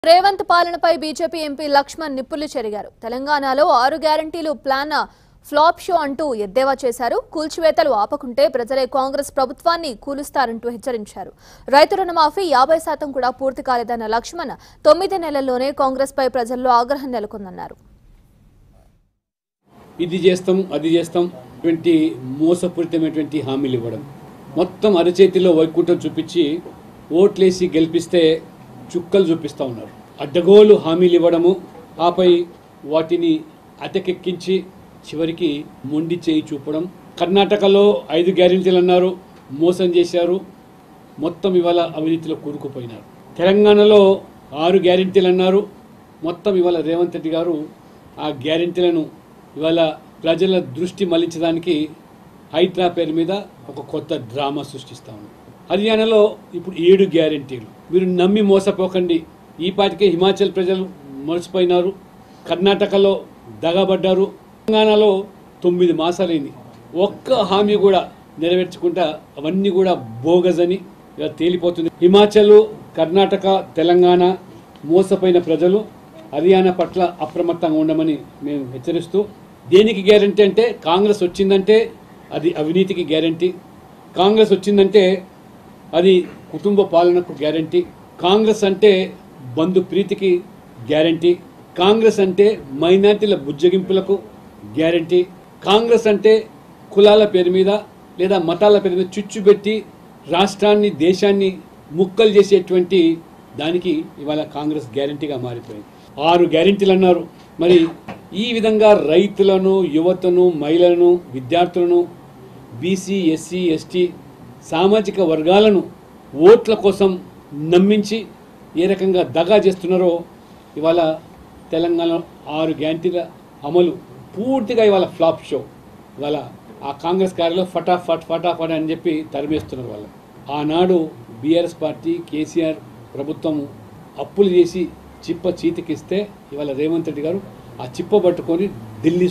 రేవంత్ పాలనపై BJP MP Laxman నిప్పులు చెరిగారు తెలంగాణలో ఆరు గ్యారంటీలు ప్లాన్ ఫ్లాప్ షో అంటూ ఎద్దేవా చేశారు కూల్చివేతలు ఆపకుంటే ప్రజలే కాంగ్రెస్ ప్రభుత్వాన్ని కూలుస్తారంటూ హెచ్చరించారు రైతు రుణమాఫీ యాభై శాతం కూడా పూర్తి కాలేదన్న లక్ష్మణ్ తొమ్మిది నెలల్లోనే కాంగ్రెస్ పై ప్రజల్లో ఆగ్రహం నెలకొందన్నారు ఇది చేస్తాం అది చేస్తాం ఇటువంటి మోసపూరితమైనటువంటి హామీలు ఇవ్వడం మొత్తం అరచేతిలో వైకుంఠం చూపించి ఓట్లేసి గెలిపిస్తే చుక్కలు చూపిస్తూ ఉన్నారు అడ్డగోలు హామీలు ఇవ్వడము ఆపై వాటిని అటకెక్కించి చివరికి మొండి చేయి చూపడం కర్ణాటకలో ఐదు గ్యారెంటీలు అన్నారు మోసం చేశారు మొత్తం ఇవాళ అవినీతిలో కూరుకుపోయినారు తెలంగాణలో ఆరు గ్యారెంటీలు అన్నారు మొత్తం ఇవాళ రేవంత్ రెడ్డి గారు ఆ గ్యారెంటీలను ఇవాళ ప్రజల దృష్టి మళ్లించడానికి హైడ్రా పేరు మీద ఒక కొత్త డ్రామా సృష్టిస్తా ఉన్నారు హర్యానాలో ఇప్పుడు ఏడు గ్యారెంటీలు మీరు నమ్మి మోసపోకండి ఈ పాటికే హిమాచల్ ప్రజలు మర్చిపోయినారు కర్ణాటకలో దగబడ్డారు తెలంగాణలో తొమ్మిది మాసాలైంది ఒక్క హామీ కూడా నెరవేర్చకుండా అవన్నీ కూడా బోగస్ అని ఇలా తేలిపోతుంది హిమాచల్ కర్ణాటక తెలంగాణ మోసపోయిన ప్రజలు హర్యానా పట్ల అప్రమత్తంగా ఉండమని మేము హెచ్చరిస్తూ దేనికి గ్యారంటీ అంటే కాంగ్రెస్ వచ్చిందంటే అది అవినీతికి గ్యారంటీ కాంగ్రెస్ వచ్చిందంటే అది కుటుంబ పాలనకు గ్యారంటీ కాంగ్రెస్ అంటే బంధు ప్రీతికి గ్యారంటీ కాంగ్రెస్ అంటే మైనార్టీల బుజ్జగింపులకు గ్యారంటీ కాంగ్రెస్ అంటే కులాల పేరు మీద లేదా మతాల పేరు మీద చుచ్చుబెట్టి రాష్ట్రాన్ని దేశాన్ని ముక్కలు చేసేటువంటి దానికి ఇవాళ కాంగ్రెస్ గ్యారంటీగా మారిపోయింది ఆరు గ్యారంటీలు అన్నారు మరి ఈ విధంగా రైతులను యువతను మహిళలను విద్యార్థులను బీసీ ఎస్సీ ఎస్టీ సామాజిక వర్గాలను ఓట్ల కోసం నమ్మించి ఏ రకంగా దగా చేస్తున్నారో ఇవాళ తెలంగాణ ఆరు గ్యారంటీల అమలు పూర్తిగా ఇవాళ ఫ్లాప్ షో ఇవాళ ఆ కాంగ్రెస్ కార్యలో ఫటాఫట్ ఫటాఫట్ అని చెప్పి తరిమేస్తున్నారు వాళ్ళు ఆనాడు బీఆర్ఎస్ పార్టీ కేసీఆర్ ప్రభుత్వం అప్పులు చేసి చిప్ప చీతికిస్తే ఇవాళ రేవంత్ రెడ్డి గారు ఆ చిప్ప పట్టుకొని ఢిల్లీ